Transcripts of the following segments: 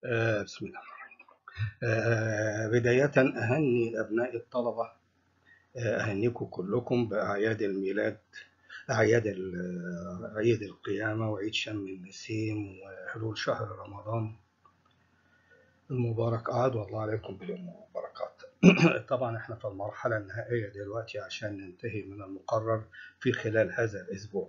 آه، بسم الله آه، بداية أهني أبناء الطلبة آه، أهنيكم كلكم بأعياد الميلاد أعياد ال- عيد القيامة وعيد شم النسيم وحلول شهر رمضان المبارك أعاد والله عليكم بالبركات طبعا احنا في المرحلة النهائية دلوقتي عشان ننتهي من المقرر في خلال هذا الأسبوع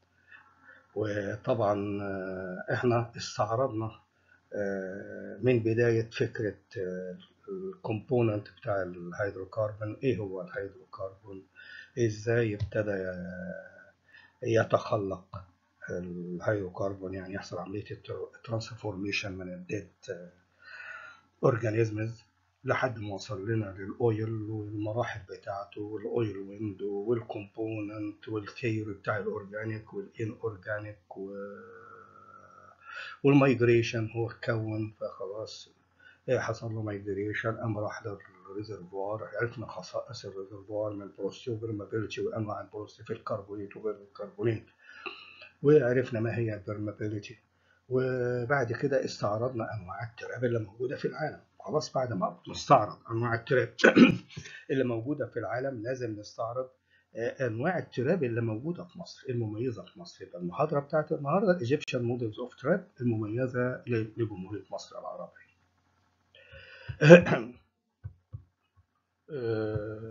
وطبعا آه، احنا استعرضنا آه، من بداية فكرة الكومبوننت بتاع الهيدروكربون ايه هو الهيدروكربون ازاي ابتدى آه، يتخلق الهيدروكربون يعني يحصل عملية الترانسفورميشن من الديد اورجانيزمز لحد ما وصل لنا للاويل والمراحل بتاعته والاويل ويندو والكومبوننت والثيوري بتاع الاورجانيك والان اورجانيك و... والمايجريشن هو اتكون فخلاص إيه حصل له مايجريشن قام راح للريزرفوار عرفنا خصائص الريزرفوار من البروستي وبرمابيلتي وانواع البروستي في الكربونيت وبالكربونيت وعرفنا ما هي البرمابيلتي وبعد كده استعرضنا انواع التراب اللي موجوده في العالم خلاص بعد ما نستعرض انواع التراب اللي موجوده في العالم لازم نستعرض آه، انواع التراب اللي موجوده في مصر المميزه في مصر يبقى المحاضره بتاعت النهارده الايجيبشن موديلز اوف تراب المميزه ل- لجمهوريه مصر العربيه آه،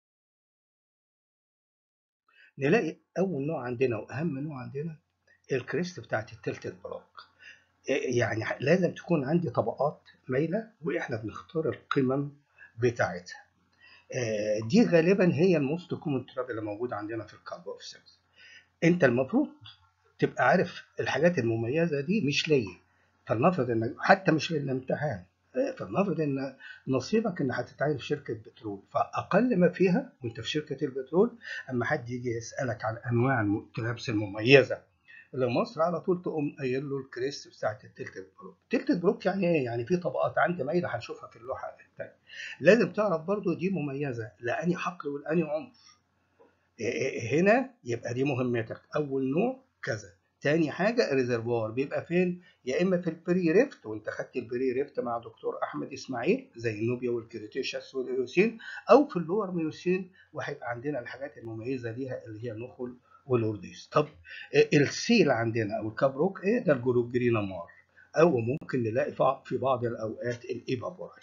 نلاقي اول نوع عندنا واهم نوع عندنا الكريست بتاعت التلتد بلوك يعني لازم تكون عندي طبقات مايله واحنا بنختار القمم بتاعتها آه، دي غالبا هي الموست كومن تراب اللي موجوده عندنا في الكاربو اوف سيلز انت المفروض تبقى عارف الحاجات المميزه دي مش ليا فلنفرض ان حتى مش للامتحان آه، فلنفرض ان نصيبك ان هتتعين في شركه بترول فاقل ما فيها وانت في شركه البترول اما حد يجي يسالك عن انواع الترابس المميزه لمصر على طول تقوم قايل له الكريست بتاعت التلت بلوك التلت بلوك يعني ايه يعني في طبقات عندي مايله هنشوفها في اللوحه الثانيه لازم تعرف برضو دي مميزه لاني حقل والاني عمر إيه إيه هنا يبقى دي مهمتك اول نوع كذا تاني حاجه الريزرفوار بيبقى فين يا اما في البري ريفت وانت خدت البري ريفت مع دكتور احمد اسماعيل زي النوبيا والكريتيشس والايوسين او في اللور ميوسين وهيبقى عندنا الحاجات المميزه ليها اللي هي النخل والاورديس طب السيل عندنا او الكابروك ايه ده الجلوجرينامار او ممكن نلاقي في- في بعض الاوقات الايبابورايت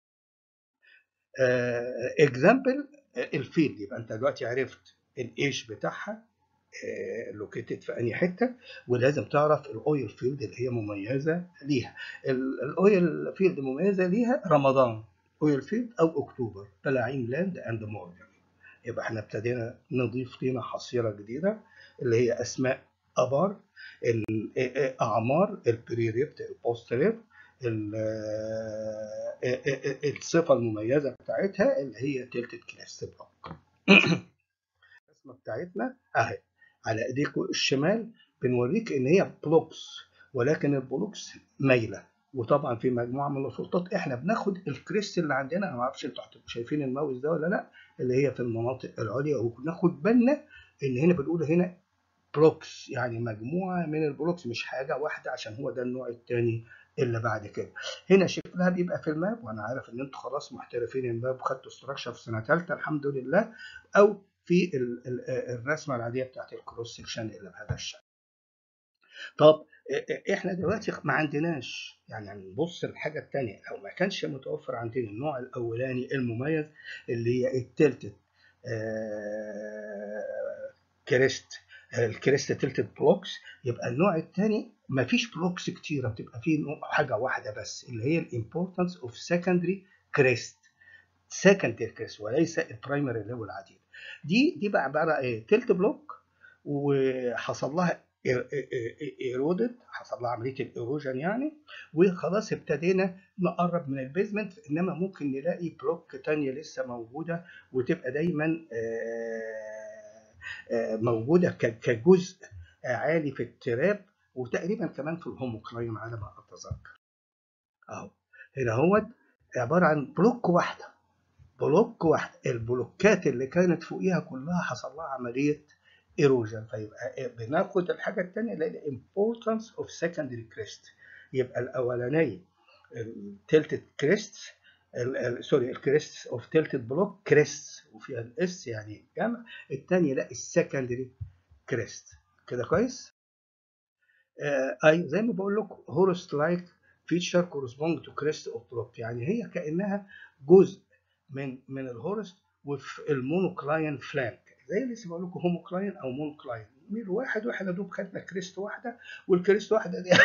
اكزامبل الفيلد يبقى انت دلوقتي عرفت الايش بتاعها لوكيتد في انهي حته ولازم تعرف الاويل فيلد اللي هي مميزه ليها ال- الاويل فيلد مميزه ليها رمضان اويل فيلد او اكتوبر بلاعين لاند اند مورجان يبقى احنا ابتدينا نضيف لنا حصيله جديده اللي هي اسماء ابار ال- اعمار البريريبت البوستريب ال- الصفه المميزه بتاعتها اللي هي تلتد كلاس بلوك الرسمه بتاعتنا اهي على ايديكم الشمال بنوريك ان هي بلوكس ولكن البلوكس مايله وطبعا في مجموعه من الخطوط احنا بناخد الكريست اللي عندنا انا ما اعرفش انتوا هتبقوا شايفين الماوس ده ولا لا اللي هي في المناطق العليا وبناخد بالنا ان هنا بنقول هنا بلوكس يعني مجموعه من البلوكس مش حاجه واحده عشان هو ده النوع الثاني اللي بعد كده هنا شكلها بيبقى في الماب وانا عارف ان انتوا خلاص محترفين الماب وخدتوا استراكشر في سنه ثالثه الحمد لله او في ال- ال- الرسمه العاديه بتاعت الكروس سكشن اللي بهذا الشكل طب احنا دلوقتي ما عندناش يعني نبص للحاجه الثانيه لو ما كانش متوفر عندنا النوع الاولاني المميز اللي هي التلتد آه، كريست الكريست تلتد بلوكس يبقى النوع الثاني ما فيش بلوكس كتيره بتبقى فيه نوع- حاجه واحده بس اللي هي الامبورتنس اوف سكندري كريست سكندري كريست وليس البرايمري اللي هو العديد دي دي بقى عباره ايه تلت بلوك وحصل لها ايرودد حصل لها عمليه الايروجن يعني وخلاص ابتدينا نقرب من البيزمنت انما ممكن نلاقي بلوك تانية لسه موجوده وتبقى دايما آه، آه، موجوده ك- كجزء عالي في التراب وتقريبا كمان في الهوموكلاين على ما اتذكر اهو هنا هو عباره عن بلوك واحده بلوك واحد البلوكات اللي كانت فوقيها كلها حصل لها عمليه ايروجن فيبقى بناخد الحاجه الثانيه اللي هي importance of secondary crest يبقى الاولانيه التلتد كريست سوري الكريست اوف تلتد بلوك كريست وفيها الاس يعني جمع الثانيه لا السكندري كريست كده كويس آه اي زي ما بقول لكم هورست لايك فيتشر كورسبوند تو كريست اوف بلوك يعني هي كانها جزء من من الهورست وفي المونوكلاين فلانك زي اللي بقول لكم هوموكلاين او مونوكلاين ميل واحد واحنا دوب خدنا كريست واحده والكريست واحده دي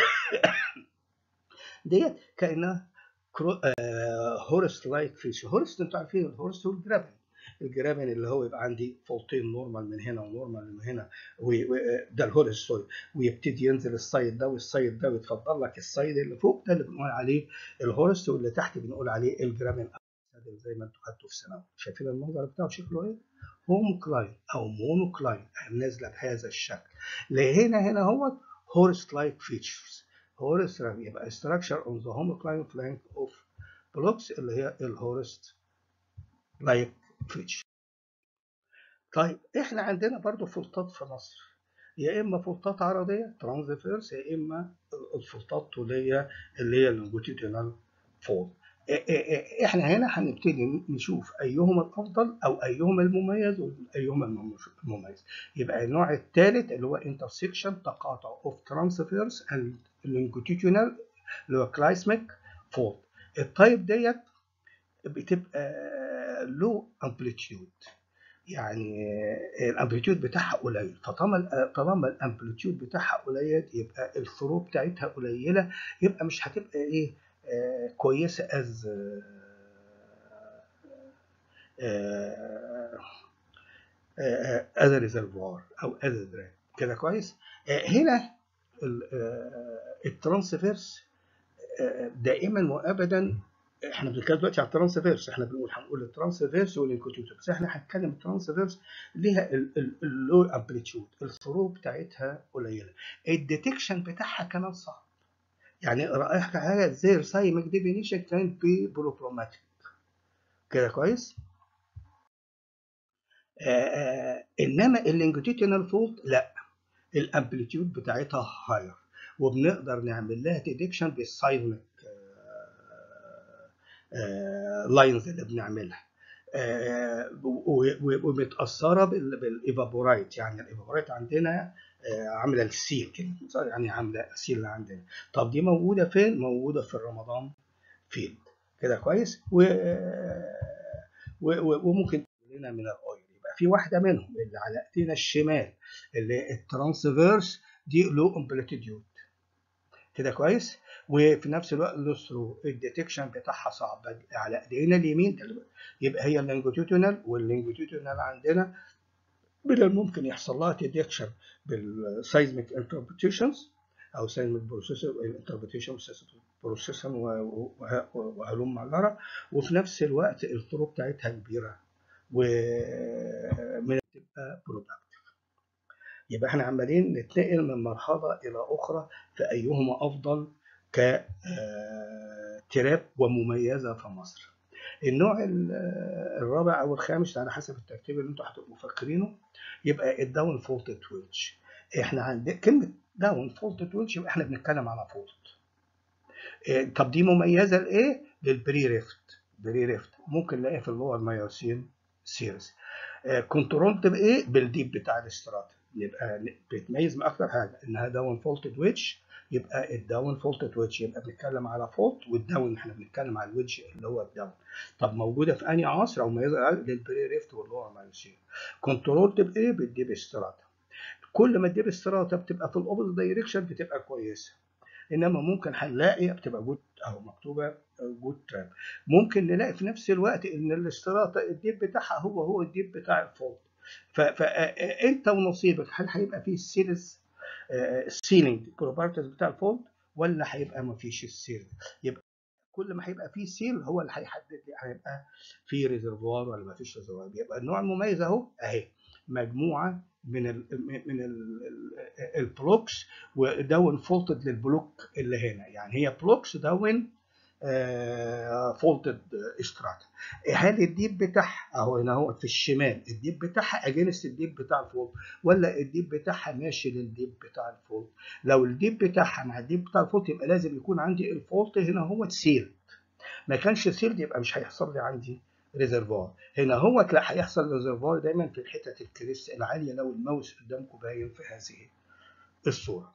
ديت كانها هورست لايك فيش هورست انتوا عارفين الهورست هو الجرابن الجرابن اللي هو يبقى عندي فولتين نورمال من هنا ونورمال من هنا ده الهورست سوري ويبتدي ينزل السايد ده والسايد ده ويتفضل لك السايد اللي فوق ده اللي بنقول عليه الهورست واللي تحت بنقول عليه الجرابن زي ما انتوا خدتوا في ثانوي شايفين المنظر بتاعه شكله ايه؟ هوموكلاين او مونوكلاين نازله بهذا الشكل لهنا هنا هو هورست لايك فيتشرز هورست يبقى structure on the homocline flank of blocks اللي هي الهورست لايك فيتشر طيب احنا عندنا برضو فلتات في مصر يا اما فلتات عرضيه ترانزفيرس يا اما الفلتات طوليه اللي هي اللونجيتودينال فولد احنا هنا هنبتدي نشوف ايهما الافضل او ايهما المميز وايهما المميز يبقى النوع الثالث اللي هو انترسكشن تقاطع اوف ترانسفيرس اند لونجيتودينال اللي هو كلايسميك فولد التايب ديت بتبقى لو امبليتيود يعني الامبليتيود بتاعها قليل فطالما طالما الامبليتيود بتاعها قليل يبقى الثرو بتاعتها قليله يبقى مش هتبقى ايه آه كويسه از از ريزرفوار او از درام كده كويس آه هنا الترانسفيرس آه دائما وابدا احنا بنتكلم دلوقتي على الترانسفيرس احنا بنقول هنقول الترانسفيرس والانكوتيوتر بس احنا هنتكلم الترانسفيرس ليها اللو امبليتيود الثرو بتاعتها قليله الديتكشن بتاعها كمان صعب يعني رائحة حاجة زي سايمك ديفينيشن كان ببروبروماتيك كده كويس آآ آآ انما اللينجوتيتينال فولت لا الامبليتيود بتاعتها هاير وبنقدر نعمل لها ديتكشن بالسايمك لاينز اللي بنعملها ومتاثره بالايفابورايت يعني الايفابورايت عندنا عامله السيل كده يعني عامله السيل اللي عندنا طب دي موجوده فين موجوده في الرمضان فيلد كده كويس و... و... وممكن لنا من الاويل يبقى في واحده منهم اللي على ايدينا الشمال اللي الترانسفيرس دي لو امبليتيود كده كويس وفي نفس الوقت لوسترو الديتكشن بتاعها صعب على ايدينا اليمين يبقى هي اللينجوتيتونال واللينجوتيتونال عندنا من الممكن يحصل لها ديتكشن بالسايزميك انتربريتيشنز او سايزميك بروسيسور انتربريتيشن بروسيسور وهلوم معلره وفي نفس الوقت الثرو بتاعتها كبيره ومن تبقى برودكتيف يبقى احنا عمالين نتنقل من مرحله الى اخرى في ايهما افضل كتراب ومميزه في مصر النوع الرابع او الخامس على حسب الترتيب اللي انتوا هتبقوا فاكرينه يبقى الداون فولت تويتش احنا عند كلمه داون فولت تويتش يبقى احنا بنتكلم على فولت طب دي مميزه لايه للبري ريفت بري ريفت ممكن نلاقيها في اللور مايوسين سيريز كنترولد بايه بالديب بتاع الاستراتيجي يبقى بتميز من اكتر حاجه انها داون فولت تويتش يبقى الداون فولت تويتش يبقى بنتكلم على فولت والداون احنا بنتكلم على الويدج اللي هو الداون طب موجوده في انهي عصر او مميزه للبري ريفت واللور مايوسين كنترولد بايه بالديب استراتا كل ما الديب استراتا بتبقى في الاوبوزيت دايركشن بتبقى كويسه انما ممكن هنلاقي بتبقى جود اهو مكتوبه جود تراب ممكن نلاقي في نفس الوقت ان الاستراتا الديب بتاعها هو هو الديب بتاع الفولت فانت ونصيبك هل هيبقى فيه السيلز السيلينج بروبرتيز بتاع الفولت ولا هيبقى ما فيش السيل يبقى كل ما هيبقى فيه سيل هو اللي هيحدد لي هيبقى في ريزرفوار ولا ما فيش ريزرفوار يبقى النوع المميز اهو اهي مجموعه من ال من ال البلوكس ودون فولتد للبلوك اللي هنا يعني هي بلوكس دون فولتد استراتا هل الديب بتاعها اهو هنا هو في الشمال الديب بتاعها اجينست الديب بتاع الفولت ولا الديب بتاعها ماشي للديب بتاع الفولت لو الديب بتاعها مع الديب بتاع الفولت يبقى لازم يكون عندي الفولت هنا هو سيلد ما كانش سيلد يبقى مش هيحصل لي عندي ريزرفوار هنا هو لا هيحصل ريزرفوار دايما في الحتت الكريس العاليه لو الماوس قدامكم باين في هذه الصوره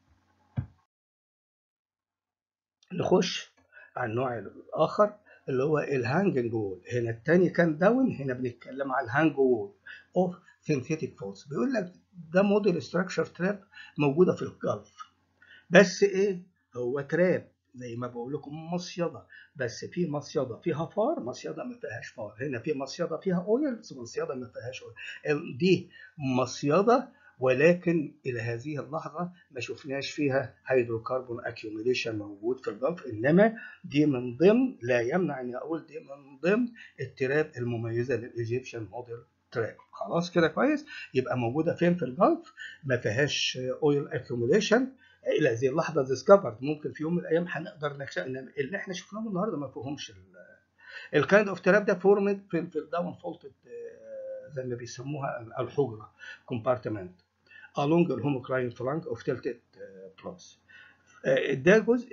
نخش على النوع الاخر اللي هو الهانجنج وول هنا الثاني كان داون هنا بنتكلم على الهانج وول اوف سينثيتيك فولس بيقول لك ده موديل ستراكشر تراب موجوده في الجلف بس ايه هو تراب زي ما بقول لكم مصيده بس في مصيده فيها فار مصيده ما فيهاش فار هنا في مصيده فيها اويل بس مصيده ما فيهاش اويل دي مصيده ولكن الى هذه اللحظه ما شفناش فيها هيدروكربون اكيوميليشن موجود في الجلف انما دي من ضمن لا يمنع اني اقول دي من ضمن التراب المميزه للايجيبشن موديل تراب خلاص كده كويس يبقى موجوده فين في الجلف ما فيهاش اويل اكيوميليشن الى هذه اللحظه ديسكفرد ممكن في يوم من الايام هنقدر نكشف انما اللي احنا شفناهم النهارده ما فيهمش الكايند اوف تراب ده فورمد في الداون فولتد زي ما بيسموها الحجره كومبارتمنت along الهوموكراين فلانك اوف تلتد بلس ده جزء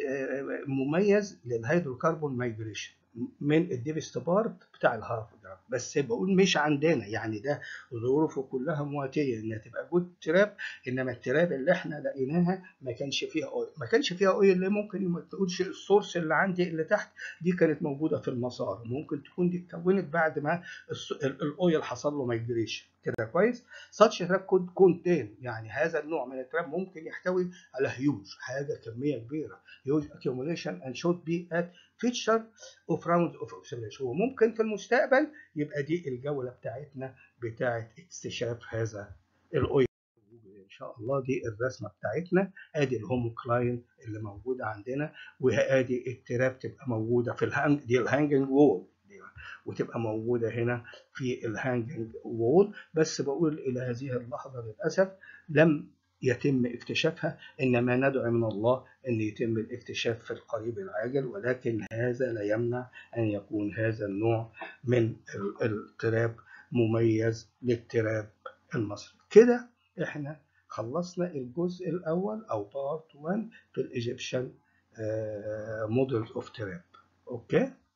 مميز للهيدروكربون مايجريشن من الديفست بارت بتاع الهاف ده بس بقول مش عندنا يعني ده ظروفه كلها مواتيه انها تبقى جود تراب انما التراب اللي احنا لقيناها ما كانش فيها اويل ما كانش فيها اويل اللي ممكن ما تقولش السورس اللي عندي اللي تحت دي كانت موجوده في المسار ممكن تكون دي اتكونت بعد ما الاويل حصل له مايجريشن كده كويس such تراب كود كونتين يعني هذا النوع من التراب ممكن يحتوي على هيوج حاجه كميه كبيره هيوج accumulation and should be at feature of rounds of oscillation وممكن في المستقبل يبقى دي الجوله بتاعتنا بتاعه اكتشاف هذا الاويل ان شاء الله دي الرسمه بتاعتنا ادي الهوموكلاين اللي موجوده عندنا وادي التراب تبقى موجوده في الهانج دي الهانجنج وول وتبقى موجودة هنا في الهانجنج وول بس بقول إلى هذه اللحظة للأسف لم يتم اكتشافها إنما ندعو من الله أن يتم الاكتشاف في القريب العاجل ولكن هذا لا يمنع أن يكون هذا النوع من التراب مميز للتراب المصري كده احنا خلصنا الجزء الأول أو بارت 1 في الإيجيبشن موديل اوف تراب أوكي